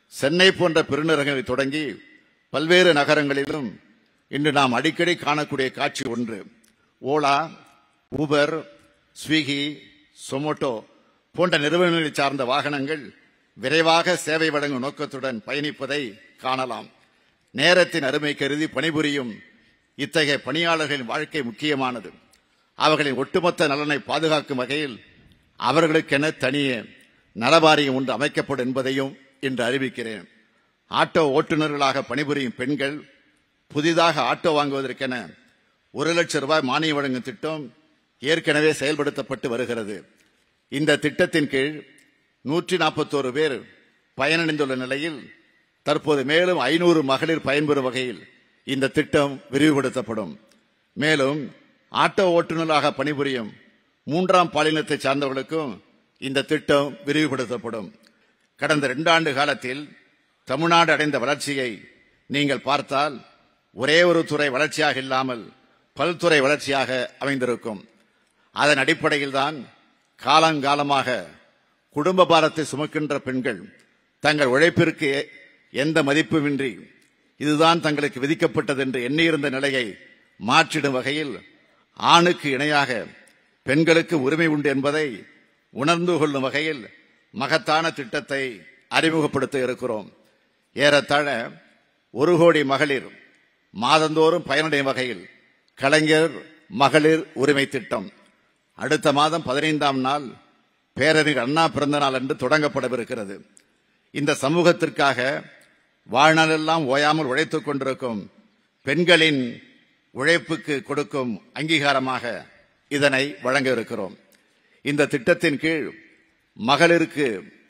சென்னை போன்ற பெருநகரங்களில் தொடங்கி பல்வேறு நகரங்களிலும் இன்று நாம் அடிக்கடி காணக்கூடிய காட்சி ஒன்று ஓலா ஊபர் ஸ்விக்கி சொமோட்டோ போன்ற நிறுவனங்களை சார்ந்த வாகனங்கள் விரைவாக சேவை வழங்கும் நோக்கத்துடன் பயணிப்பதை காணலாம் நேரத்தின் அருமை கருதி பணிபுரியும் இத்தகைய பணியாளர்களின் வாழ்க்கை முக்கியமானது அவர்களின் ஒட்டுமொத்த நலனை பாதுகாக்கும் வகையில் அவர்களுக்கென தனியே நலவாரியம் ஒன்று அமைக்கப்படும் என்பதையும் இன்று அறிவிக்கிறேன் ஆட்டோ ஓட்டுநர்களாக பணிபுரியும் பெண்கள் புதிதாக ஆட்டோ வாங்குவதற்கென ஒரு லட்சம் ரூபாய் மானியம் வழங்கும் திட்டம் ஏற்கனவே செயல்படுத்தப்பட்டு வருகிறது இந்த திட்டத்தின் கீழ் நூற்றி நாற்பத்தோரு பேர் பயனடைந்துள்ள நிலையில் தற்போது மேலும் ஐநூறு மகளிர் பயன்பெறும் வகையில் இந்த திட்டம் விரிவுபடுத்தப்படும் மேலும் ஆட்டோ ஓட்டுநராக பணிபுரியும் மூன்றாம் பாலினத்தை சார்ந்தவர்களுக்கும் இந்த திட்டம் விரிவுபடுத்தப்படும் கடந்த இரண்டாண்டு காலத்தில் தமிழ்நாடு அடைந்த வளர்ச்சியை நீங்கள் பார்த்தால் ஒரே ஒரு துறை வளர்ச்சியாக இல்லாமல் பல்துறை வளர்ச்சியாக அமைந்திருக்கும் அதன் அடிப்படையில்தான் காலங்காலமாக குடும்ப பாரத்தை சுமக்கின்ற பெண்கள் தங்கள் உழைப்பிற்கு எந்த மதிப்புமின்றி இதுதான் தங்களுக்கு விதிக்கப்பட்டது என்று எண்ணியிருந்த நிலையை மாற்றிடும் வகையில் ஆணுக்கு இணையாக பெண்களுக்கு உரிமை உண்டு என்பதை உணர்ந்து கொள்ளும் வகையில் மகத்தான திட்டத்தை அறிமுகப்படுத்த இருக்கிறோம் ஏறத்தாழ ஒரு கோடி மகளிர் மாதந்தோறும் பயனடையும் வகையில் கலைஞர் மகளிர் உரிமை திட்டம் அடுத்த மாதம் பதினைந்தாம் நாள் பேரறிஞர் அண்ணா பிறந்த நாள் என்று தொடங்கப்படவிருக்கிறது இந்த சமூகத்திற்காக வாழ்நாளெல்லாம் ஓயாமல் உழைத்துக் கொண்டிருக்கும் பெண்களின் உழைப்புக்கு கொடுக்கும் அங்கீகாரமாக இதனை வழங்க இருக்கிறோம் இந்த திட்டத்தின் கீழ் மகளிருக்கு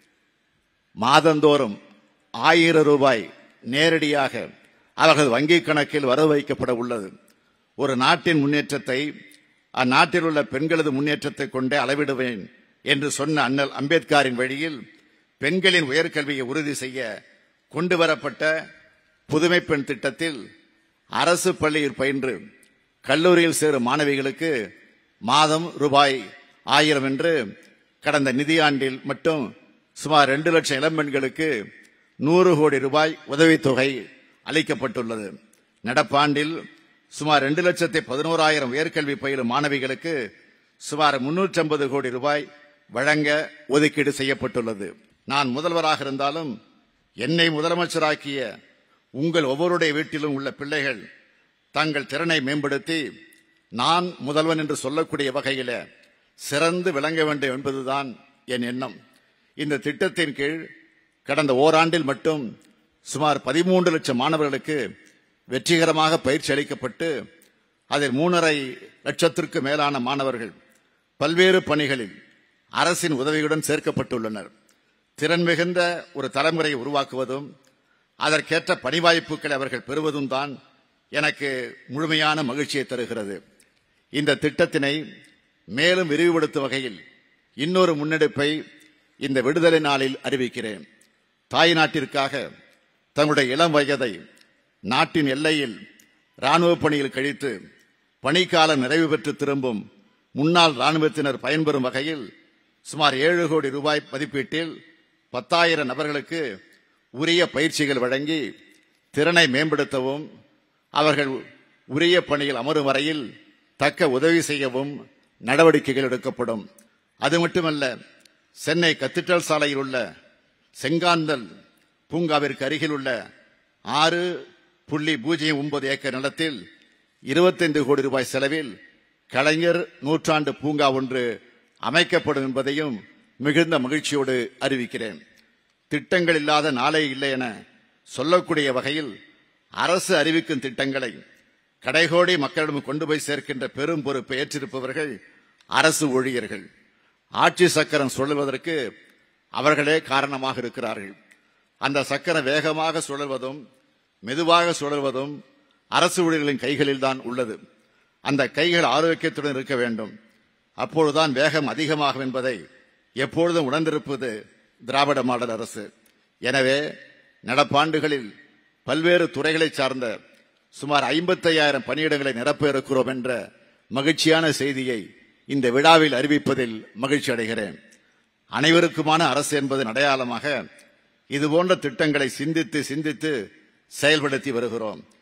மாதந்தோறும் ஆயிரம் ரூபாய் நேரடியாக அவர்கள் வங்கிக் கணக்கில் வரவு வைக்கப்பட உள்ளது ஒரு நாட்டின் முன்னேற்றத்தை அந்நாட்டில் உள்ள பெண்களது முன்னேற்றத்தை கொண்டே அளவிடுவேன் என்று சொன்ன அண்ணல் அம்பேத்கரின் வழியில் பெண்களின் உயர்கல்வியை உறுதி செய்ய கொண்டு வரப்பட்ட புதுமை பெண் திட்டத்தில் அரசு பள்ளியில் பயின்று கல்லூரியில் சேரும் மாணவிகளுக்கு மாதம் ரூபாய் ஆயிரம் என்று கடந்த நிதியாண்டில் மட்டும் சுமார் இரண்டு லட்சம் இளம்பெண்களுக்கு நூறு கோடி ரூபாய் உதவித்தொகை அளிக்கப்பட்டுள்ளது நடப்பாண்டில் சுமார் இரண்டு லட்சத்தி பதினோராயிரம் உயர்கல்வி பயிலும் மாணவிகளுக்கு சுமார் முன்னூற்றி ஐம்பது கோடி ரூபாய் வழங்க ஒதுக்கீடு செய்யப்பட்டுள்ளது நான் முதல்வராக இருந்தாலும் என்னை முதலமைச்சராக்கிய உங்கள் ஒவ்வொருடைய வீட்டிலும் உள்ள பிள்ளைகள் தங்கள் திறனை மேம்படுத்தி நான் முதல்வன் என்று சொல்லக்கூடிய வகையில சிறந்து விளங்க வேண்டும் என்பதுதான் என் எண்ணம் இந்த திட்டத்தின் கீழ் கடந்த ஓராண்டில் மட்டும் சுமார் பதிமூன்று லட்சம் மாணவர்களுக்கு வெற்றிகரமாக பயிற்சி அளிக்கப்பட்டு அதில் மூணரை லட்சத்திற்கு மேலான மாணவர்கள் பல்வேறு பணிகளில் அரசின் உதவியுடன் சேர்க்கப்பட்டுள்ளனர் திறன் மிகுந்த ஒரு தலைமுறையை உருவாக்குவதும் அதற்கேற்ற பணி வாய்ப்புகளை அவர்கள் பெறுவதும் தான் எனக்கு முழுமையான மகிழ்ச்சியை தருகிறது இந்த திட்டத்தினை மேலும் விரிவுபடுத்தும் வகையில் இன்னொரு முன்னெடுப்பை இந்த விடுதலை நாளில் அறிவிக்கிறேன் தாய் நாட்டிற்காக தங்களுடைய இளம் வயதை நாட்டின் எல்லையில் ராணுவ பணியில் கழித்து பணிக்காலம் நிறைவு பெற்று திரும்பும் முன்னாள் ராணுவத்தினர் பயன்பெறும் வகையில் சுமார் ஏழு கோடி ரூபாய் மதிப்பீட்டில் பத்தாயிரம் நபர்களுக்கு உரிய பயிற்சிகள் வழங்கி திறனை மேம்படுத்தவும் அவர்கள் உரிய பணியில் அமரும் வரையில் தக்க உதவி செய்யவும் நடவடிக்கைகள் எடுக்கப்படும் அது மட்டுமல்ல சென்னை கத்திட்டல் சாலையில் உள்ள செங்காந்தல் பூங்காவிற்கு அருகில் உள்ள ஆறு புள்ளி பூஜ்ஜியம் ஒன்பது ஏக்கர் நிலத்தில் இருபத்தைந்து கோடி ரூபாய் செலவில் கலைஞர் நூற்றாண்டு பூங்கா ஒன்று அமைக்கப்படும் என்பதையும் மிகுந்த மகிழ்ச்சியோடு அறிவிக்கிறேன் திட்டங்கள் இல்லாத நாளே இல்லை என சொல்லக்கூடிய வகையில் அரசு அறிவிக்கும் திட்டங்களை கடைகோடி மக்களிடம் கொண்டு போய் சேர்க்கின்ற பெரும் பொறுப்பை ஏற்றிருப்பவர்கள் அரசு ஊழியர்கள் ஆட்சி சக்கரம் சுழல்வதற்கு அவர்களே காரணமாக இருக்கிறார்கள் அந்த சக்கரம் வேகமாக சுழல்வதும் மெதுவாக சுழல்வதும் அரசு ஊழியர்களின் கைகளில் தான் உள்ளது அந்த கைகள் ஆரோக்கியத்துடன் இருக்க வேண்டும் அப்பொழுதுதான் வேகம் அதிகமாகும் என்பதை எப்பொழுதும் உணர்ந்திருப்பது திராவிட மாடல் அரசு எனவே நடப்பாண்டுகளில் பல்வேறு துறைகளை சார்ந்த சுமார் ஐம்பத்தையாயிரம் பணியிடங்களை நிரப்ப இருக்கிறோம் என்ற மகிழ்ச்சியான செய்தியை இந்த விழாவில் அறிவிப்பதில் மகிழ்ச்சி அடைகிறேன் அனைவருக்குமான அரசு என்பதன் அடையாளமாக இது போன்ற திட்டங்களை சிந்தித்து சிந்தித்து செயல்படுத்தி வருகிறோம்